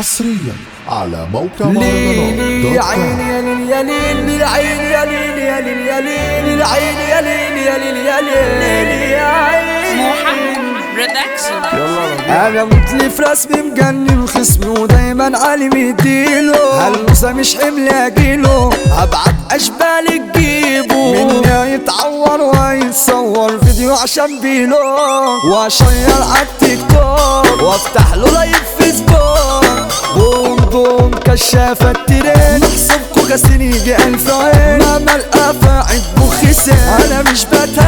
حصريا على موقع ليلي يا عيني مهرجانات يا ليل يا ليل يا ليل يا ليل يا ليل يا ليل يا ليل يا ليل يا ليل يا عيني محمد برودكشن انا متلف رسمي مجنن خصمي ودايما علي مديله هلوسه مش حمل اجيله هبعت اشبال تجيبه مني يتعور ويتصور فيديو عشان بيلو واشير على التيك توك وافتح له لايف فيسبوك بوم بوم كشافة الترند محسوبكو غسيل يجي ألف عين ماما القفاعد بخسان أنا مش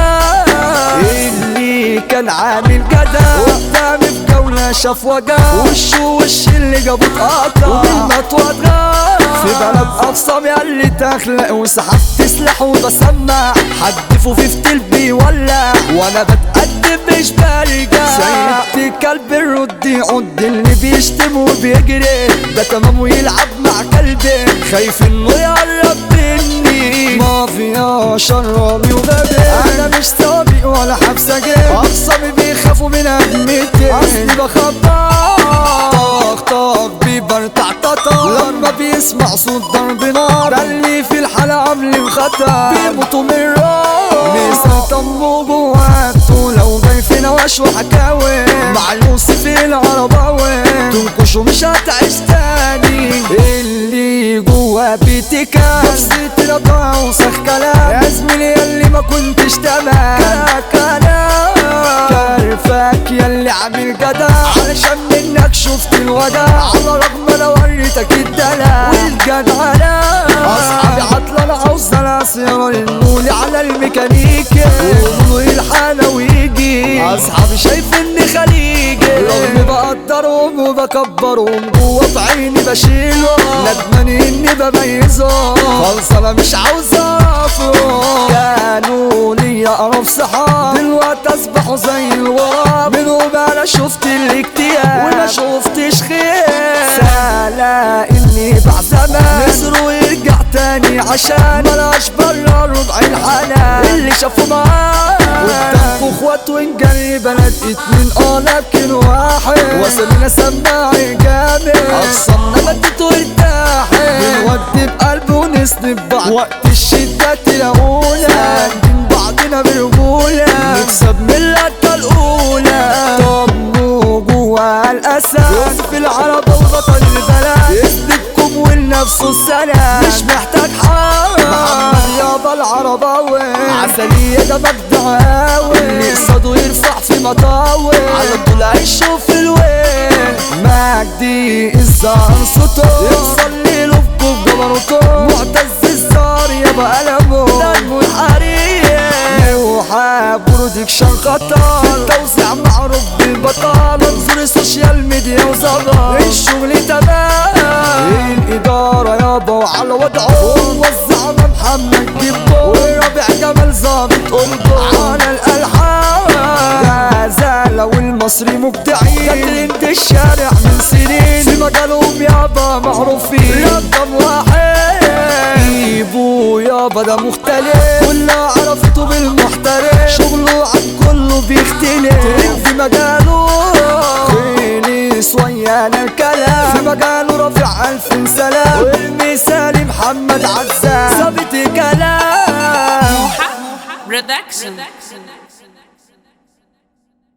بتهان اللي كان عامل جدع قدامي في جولة شاف وجع وشه وش اللي جابه اتقطع وبالمطوة اتغاب في بلد أقسام ياللي تخلق وسحبت سلاح وبسمع حدفه في فتيل بيولع وانا بتقدم مش برجع سيدت كلب الرد يعد اللي بيشتم وبيجري ده تمام ويلعب مع كلبي خايف انه يقرب مني مافيا شرامي وغبي انا مش سابق ولا حبسة جيب اقسامي بيخافوا من ادمتي اصلي بخبط طاق طاق بيبرتع طاطا لما بيسمع صوت ضرب نار ده اللي في الحالة عاملين خطر بيموتوا من الرعب مثل طمو جواته لو جاي في نواش وحكاوي مع يوسف العرباوي تنكشوا مش هتعيش تاني اللي جوا بيتي كان نفسيتي رضا وسخ كلام يا زميلي ياللي ما كنتش تمام كلام كرفك ياللي عامل جدع علشان منك شفت الوداع على رغم انا وريتك الدلع والجدعنة اصحابي عطلة انا عاوز الاسيرة ينولي على الميكانيكي ويقولوا الحالة ويجي اصحابي شايف اني خليجي رغم بقدرهم وبكبرهم جوا في عيني بشيلهم ندمان اني بميزهم خالص انا مش عاوز اعرفهم كانوا ليا اقرب صحاب دلوقتي اصبحوا زي الغراب منهم انا شفت الاكتئاب وما شفتش خير سالا اني بعد زمان نسروا يرجع تاني عشان ملاش برا ربع الحنان اللي شافوا معاه قدامكوا اخوات ونجري بلد اتنين اه لكن واحد وصلنا سماعي جامد اقصانا مدت وارتاحت بنودي بقلب ونسند بعض وقت الشدة تلاقونا ساندين بعضنا برجولة نكسب من اللقطة الأولى طموا جوا الأسد في العرب وبطل البلد يسندكم ولنفسه السلام مش محتاج حاجة محمد يابا العرباوي عسلية ده مجدعاوي اللي يقصده يرفع في مطاوي على طول عيشه في الويل مجدي الزهر صوته يوصل ليله في جبروته معتز الزهر يابا قلمه دمه الحريق يوحى برودكشن خطر توزيع معروف بالبطل انظر سوشيال ميديا وزغر الشغل تمام الإدارة يابا وعلى وضعه وزع على محمد جيبو ورابع جمال ظابط قربه على الألحان غزالة والمصري مبدعين كاترين الشارع من سنين في مجالهم يابا معروفين رقم واحد ايبو يابا ده مختلف كلها عرفته بالمحترف شغله عن كله بيختلف في مجاله خلص ويانا الكلام في مجاله رافع ألف سلام والمثالي محمد عزام ثابت كلام محمد برودكشن